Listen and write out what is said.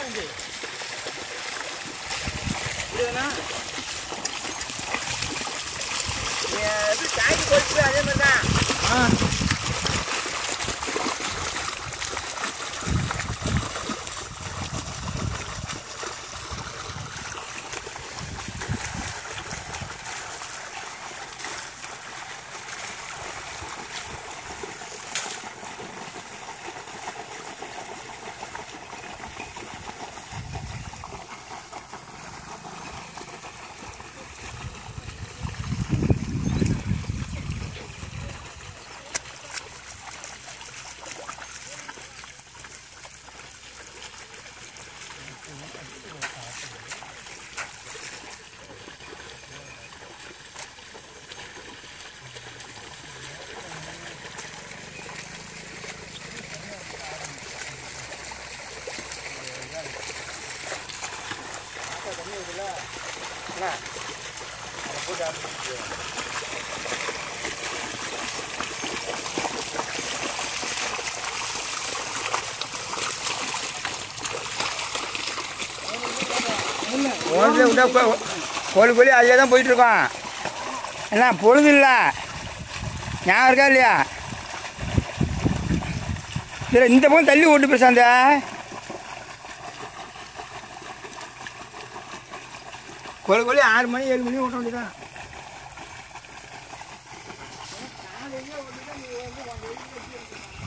இங்கே புரியுதுண்ணா நீ எப்படி தாங்கி போட்டு அதே மாதிரி தான் ஆ உனக்கு விட்டா கோ- கோழி கோழி அதிலே தான் போயிட்டுருக்கோம் என்ன பொழுது இல்லை ஞாபகம் இருக்கா இல்லையா இதில் இந்த பக்கம் தள்ளி ஓட்டு பிரசாந்த கோழி கோழி ஆறு மணி ஏழு மணி ஓட்ட வேண்டியதான் காலையிலே வந்து நீ வந்து உன் வெளியே வச்சு